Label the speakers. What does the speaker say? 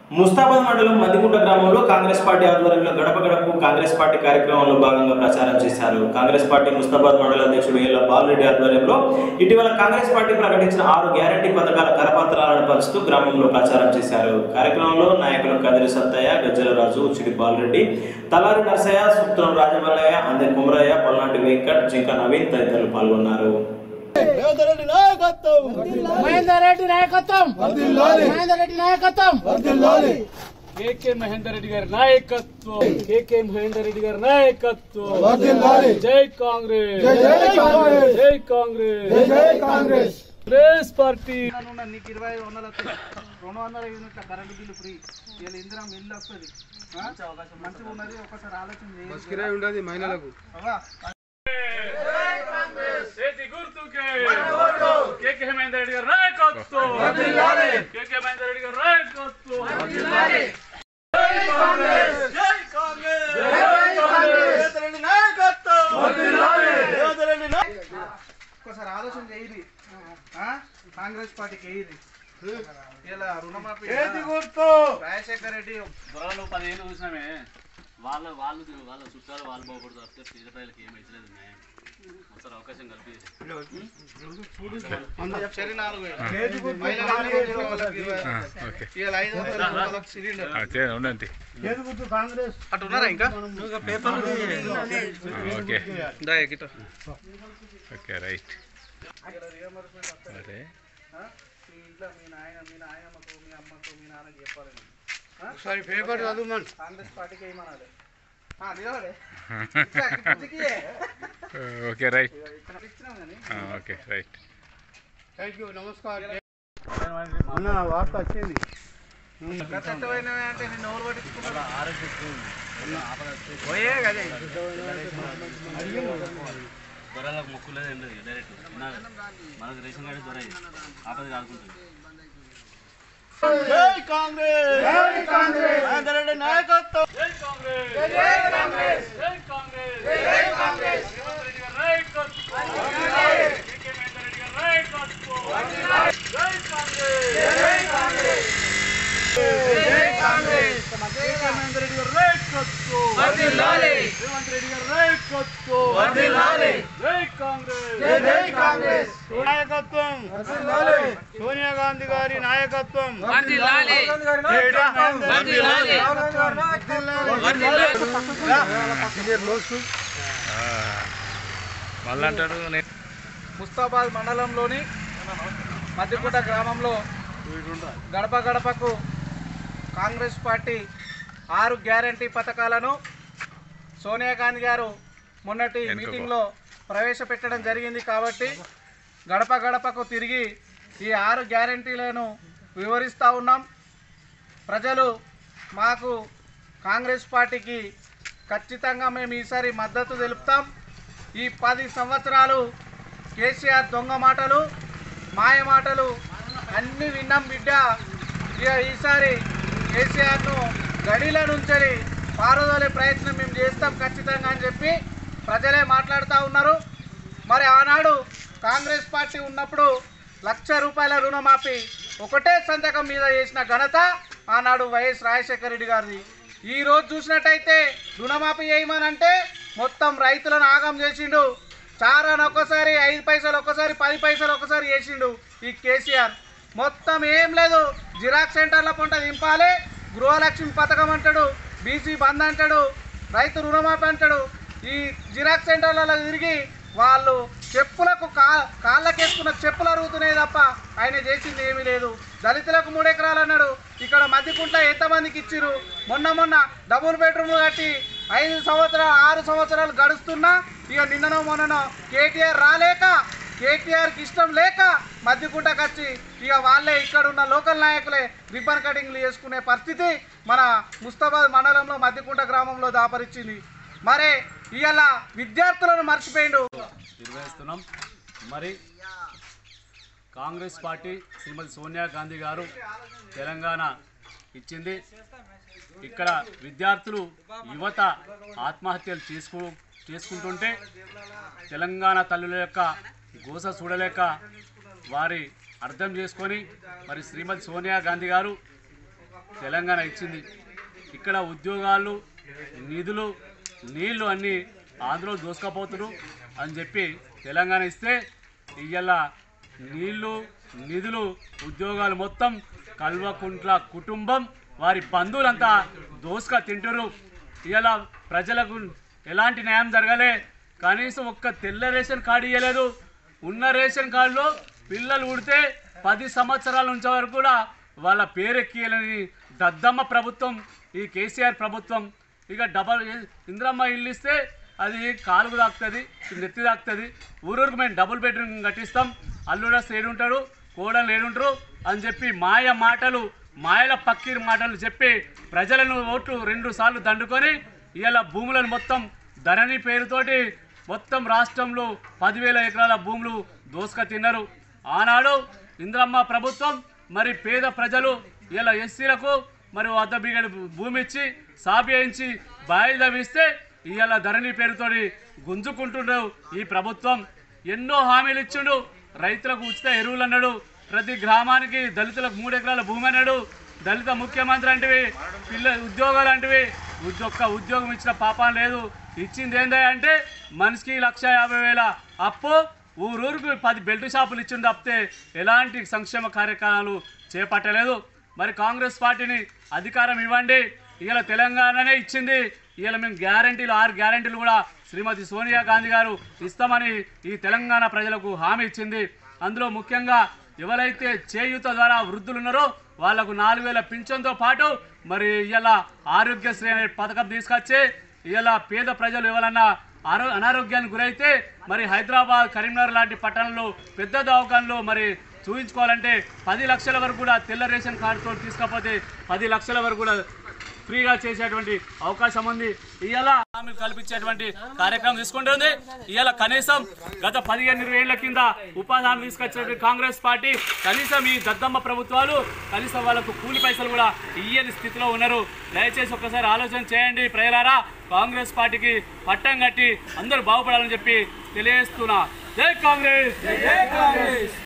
Speaker 1: ముస్తాబాద్ మండలం మదిగుంట గ్రామంలో కాంగ్రెస్ పార్టీ ఆధ్వర్యంలో గడప గడపకు కాంగ్రెస్ పార్టీ కార్యక్రమంలో భాగంగా ప్రచారం చేశారు కాంగ్రెస్ పార్టీ ముస్తాబాద్ మండల అధ్యక్షుడు ఏళ్ల బాలరెడ్డి ఆధ్వర్యంలో ఇటీవల కాంగ్రెస్ పార్టీ ప్రకటించిన ఆరు గ్యారంటీ పథకాల కరపత్రాలను పంచుతూ గ్రామంలో ప్రచారం చేశారు కార్యక్రమంలో నాయకులు కదిరి సత్తయ్య గజ్జల రాజు ఉచిడి బాలరెడ్డి తలారి నర్సయ్య సుత్రం రాజమల్లయ్య అందరి కుమరయ్య పల్నాటి వెంకట్ జింక నవీన్ తదితరులు పాల్గొన్నారు
Speaker 2: రేవంత్ రెడ్డి నాయకత్వం
Speaker 3: మహేందర్ రెడ్డి నాయకత్వం మహేందర్ రెడ్డి నాయకత్వం
Speaker 4: కేకే మహేందర్ రెడ్డి గారి నాయకత్వం కేకే మహేందర్ రెడ్డి గారి నాయకత్వం
Speaker 2: వర్ధిల్లాలి.
Speaker 4: జై కాంగ్రెస్
Speaker 2: జై జై కాంగ్రెస్.
Speaker 4: జై కాంగ్రెస్
Speaker 2: జై జై కాంగ్రెస్
Speaker 4: కాంగ్రెస్ పార్టీ
Speaker 5: నీకు ఇరవై ఐదు వందలు వస్తాయి రెండు వందల యూనిట్ల కరెంట్ బిల్లు ఫ్రీ వీళ్ళు ఇందిరా ఇల్లు వస్తుంది మంచిగా ఉన్నది ఒకసారి ఆలోచన చేయండి
Speaker 2: ఉండదు మహిళలకు
Speaker 5: అవ్వా.
Speaker 4: చేతి గుర్తుకే కేకే మహేందర్ రెడ్డి గారి నాయకత్వం కేకే మహేందర్ రెడ్డి గారి నాయకత్వం
Speaker 5: రేవంత్ రెడ్డి నాయకత్వం. రేవంత్ రెడ్డి నాయ- ఒకసారి ఆలోచన చేయండి ఆ? కాంగ్రెస్ పార్టీకి వేయది ఇలా రుణమాఫీ రాజశేఖర్ రెడ్డి
Speaker 4: దొరలు పదిహేను చూసినామే వాళ్ళ వాళ్ళు వాళ్ళ చుట్టాలు వాళ్ళు బాగుపడుతూ వస్తే పేద ప్రజలకు ఏమి ఇచ్చలేదు న్యాయం ఒకసారి అవకాశం కల్పించేది
Speaker 5: సరే నాలుగు వేలు. మహిళలకు ఐదు వందలు, వాళ్ళకి ఇరవై ఐదు. ఇలా ఐదు వందలు, వాళ్ళకి సిలిండర్
Speaker 6: ఉండండి
Speaker 5: అటు ఉన్నారా ఇంకా
Speaker 6: ఓకే
Speaker 5: దా, గిట్ట.
Speaker 6: ఓకే రైట్ అరే
Speaker 5: ఆ? మీ ఇంట్లో మీ నాయన మీ నాయనమ్మకు మీ అమ్మకు మీ నాన్నకి చెప్పాలి నేను. ఆ?
Speaker 2: ఒకసారి పేపర్ చదువుమని
Speaker 5: కాంగ్రెస్ పార్టీకి ఏమనాలి ఆ, నిలబడే. ఇట్లా, ఇట్లకి.
Speaker 6: ఓకే రైట్
Speaker 5: ఇక్కడ ఇచ్చినాం కానీ
Speaker 6: ఓకే రైట్
Speaker 2: థ్యాంక్ యూ నమస్కారం అన్న వార్త వచ్చింది
Speaker 5: గతమైనవి అంటే నేను ఎవరు పట్టించుకున్నా పోయే కదే
Speaker 4: దొరలకు మొక్కు లేదు ఏం లేదు డైరెక్ట్ తినాలి. మనకు రేషన్ కార్డు దొర ఆపద కాదుకుంటుంది
Speaker 5: జై కాంగ్రెస్ జై కాంగ్రెస్ మహేందర్ రెడ్డి నాయకత్వం
Speaker 4: జై కాంగ్రెస్ జై కాంగ్రెస్ జై కాంగ్రెస్ జై కాంగ్రెస్ రేవంత్ రెడ్డి గారి నాయకత్వం కేకే మహేందర్ రెడ్డి గారి నాయకత్వం జై కాంగ్రెస్ జై కాంగ్రెస్
Speaker 5: జై కాంగ్రెస్
Speaker 4: కేకే మహేందర్ రెడ్డి గారి నాయకత్వం
Speaker 5: వర్ధిల్లాలి.
Speaker 4: రేవంత్ రెడ్డి గారి నాయకత్వం
Speaker 5: వర్ధిల్లాలి.
Speaker 4: జై కాంగ్రెస్
Speaker 5: జై జై కాంగ్రెస్
Speaker 2: నాయకత్వం సోనియా గాంధీ గారి నాయకత్వం
Speaker 6: మళ్ళీ అంటాడు నేను
Speaker 5: ముస్తాబాద్ మండలంలోని మధ్యకుంట గ్రామంలో గడప గడపకు కాంగ్రెస్ పార్టీ ఆరు గ్యారంటీ పథకాలను సోనియా గాంధీ గారు మొన్నటి
Speaker 6: ఎందుకు?
Speaker 5: మీటింగ్లో ప్రవేశపెట్టడం జరిగింది కాబట్టి గడప గడపకు తిరిగి ఈ ఆరు గ్యారంటీలను వివరిస్తూ ఉన్నాం ప్రజలు మాకు కాంగ్రెస్ పార్టీకి ఖచ్చితంగా మేము ఈసారి మద్దతు తెలుపుతాం ఈ పది సంవత్సరాలు కేసీఆర్ దొంగ మాటలు మాయ మాటలు అన్నీ విన్నాం బిడ్డ ఇక ఈసారి కేసీఆర్ను గడిల నుంచి పారదోలే ప్రయత్నం మేము చేస్తాం ఖచ్చితంగా అని చెప్పి ప్రజలే మాట్లాడుతూ ఉన్నారు మరి ఆనాడు కాంగ్రెస్ పార్టీ ఉన్నప్పుడు లక్ష రూపాయల రుణమాఫీ ఒకటే సంతకం మీద చేసిన ఘనత ఆనాడు వైఎస్ రాజశేఖర రెడ్డి గారిది ఈ రోజు చూసినట్టయితే రుణమాఫీ చేయమనంటే మొత్తం రైతులను ఆగం చేసిండు చారాను ఒక్కసారి ఐదు పైసలు ఒక్కసారి పది పైసలు ఒక్కసారి చేసిండు ఈ కేసీఆర్ మొత్తం ఏం లేదు జిరాక్స్ సెంటర్ల పంట దింపాలి గృహలక్ష్మి పథకం అంటాడు బీసీ బంద్ అంటాడు రైతు రుణమాఫీ అంటాడు ఈ జిరాక్స్ సెంటర్లలో తిరిగి వాళ్ళు చెప్పులకు కా కాళ్ళకేసుకున్న చెప్పులు అరుగుతున్నాయి తప్ప ఆయన చేసింది ఏమీ లేదు దళితులకు మూడు ఎకరాలు అన్నాడు ఇక్కడ మధ్యకుంట ఎంతమందికి ఇచ్చిర్రు మొన్న మొన్న డబుల్ బెడ్రూమ్లు కట్టి ఐదు సంవత్సరాలు ఆరు సంవత్సరాలు గడుస్తున్నా ఇక నిన్ననో మొన్ననో కేటీఆర్ రాలేక కేటీఆర్కి ఇష్టం లేక మధ్యకుంటకు వచ్చి ఇక వాళ్ళే ఇక్కడ ఉన్న లోకల్ నాయకులే రిబ్బన్ కటింగ్లు చేసుకునే పరిస్థితి మన ముస్తాబాద్ మండలంలో మధ్యకుంట గ్రామంలో దాపరిచ్చింది మరే ఇవాళ విద్యార్థులను మర్చిపోయిండు
Speaker 4: నిర్వహిస్తున్నాం మరి కాంగ్రెస్ పార్టీ శ్రీమతి సోనియా గాంధీ గారు తెలంగాణ ఇచ్చింది ఇక్కడ విద్యార్థులు యువత ఆత్మహత్యలు చేసుకు చేసుకుంటుంటే తెలంగాణ తల్లుల యొక్క గోస చూడలేక వారి అర్థం చేసుకొని మరి శ్రీమతి సోనియా గాంధీ గారు
Speaker 7: తెలంగాణ ఇచ్చింది ఇక్కడ ఉద్యోగాలు నిధులు నీళ్లు అన్నీ ఆంధ్రలో దోసుకపోతున్నారు అని చెప్పి తెలంగాణ ఇస్తే ఇవాళ నీళ్లు నిధులు ఉద్యోగాలు మొత్తం కల్వకుంట్ల కుటుంబం వారి బంధువులంతా దోసుక తింటున్నారు ఇవాళ ప్రజలకు ఎలాంటి న్యాయం జరగలే కనీసం ఒక్క తెల్ల రేషన్ కార్డు ఇవ్వలేదు ఉన్న రేషన్ కార్డులో పిల్లలు ఉడితే పది సంవత్సరాల నుంచి వరకు కూడా వాళ్ళ పేరెక్కియాలని దద్దమ్మ ప్రభుత్వం ఈ కేసీఆర్ ప్రభుత్వం ఇక డబల్ ఇంద్రమ్మ ఇల్లు ఇస్తే అది కాలుకు తాకుతుంది నెత్తి తాకుతుంది ఊరూరికి మేము డబుల్ బెడ్రూమ్ కట్టిస్తాం అల్లుడ ఏడుంటాడు కోడలు ఏడుంటారు అని చెప్పి మాయ మాటలు మాయల పక్కీర్ మాటలు చెప్పి ప్రజలను ఓట్లు రెండు సార్లు దండుకొని ఇవాళ భూములను మొత్తం ధరణి పేరుతోటి మొత్తం రాష్ట్రంలో పదివేల ఎకరాల భూములు దోసుక తిన్నారు ఆనాడు ఇంద్రమ్మ ప్రభుత్వం మరి పేద ప్రజలు ఇలా ఎస్సీలకు మరి వద్ద బిగడు భూమి ఇచ్చి సాపేయించి బాయిలు తవ్విస్తే ఇవాళ ధరణి పేరుతోటి గుంజుకుంటుండవు ఈ ప్రభుత్వం ఎన్నో హామీలు ఇచ్చిండు రైతులకు ఉచిత ఎరువులు అన్నాడు ప్రతి గ్రామానికి దళితులకు మూడు ఎకరాల భూమి అన్నాడు దళిత ముఖ్యమంత్రి అంటివి పిల్ల ఉద్యోగాలు అంటివి ఉద్యో- ఒక్క ఉద్యోగం ఇచ్చిన పాపం లేదు ఇచ్చింది ఏందా అంటే మనిషికి లక్ష యాభై వేల అప్పు ఊరూరికి పది బెల్ట్ షాపులు ఇచ్చింది తప్పితే ఎలాంటి సంక్షేమ కార్యక్రమాలు చేపట్టలేదు మరి కాంగ్రెస్ పార్టీని అధికారం ఇవ్వండి ఇవాళ తెలంగాణనే ఇచ్చింది ఇవాళ మేము గ్యారంటీలు ఆరు గ్యారంటీలు కూడా శ్రీమతి సోనియా గాంధీ గారు ఇస్తామని ఈ తెలంగాణ ప్రజలకు హామీ ఇచ్చింది అందులో ముఖ్యంగా ఎవరైతే చేయూత ద్వారా వృద్ధులు ఉన్నారో వాళ్లకు నాలుగు వేల పింఛన్తో పాటు మరి ఇవాళ ఆరోగ్యశ్రీ అనే పథకం తీసుకొచ్చి ఇవాళ పేద ప్రజలు ఎవరన్నా ఆరో అనారోగ్యానికి గురైతే మరి హైదరాబాద్ కరీంనగర్ లాంటి పట్టణంలో పెద్ద దవాఖానలో మరి చూపించుకోవాలంటే పది లక్షల వరకు కూడా తెల్ల రేషన్ కార్డుతో తీసుకపోతే పది లక్షల వరకు కూడా ఫ్రీగా చేసేటువంటి అవకాశం ఉంది ఇవాళ హామీలు కల్పించేటువంటి కార్యక్రమం తీసుకుంటుంది ఇవాళ కనీసం గత పదిహేను ఇరవై ఏళ్ల కింద ఉపాధి హామీ తీసుకొచ్చినటువంటి కాంగ్రెస్ పార్టీ కనీసం ఈ దద్దమ్మ ప్రభుత్వాలు కనీసం వాళ్ళకు కూలి పైసలు కూడా ఇయ్యని స్థితిలో ఉన్నారు దయచేసి ఒక్కసారి ఆలోచన చేయండి ప్రజలారా కాంగ్రెస్ పార్టీకి పట్టం కట్టి అందరూ బాగుపడాలని చెప్పి తెలియజేస్తున్నా జై కాంగ్రెస్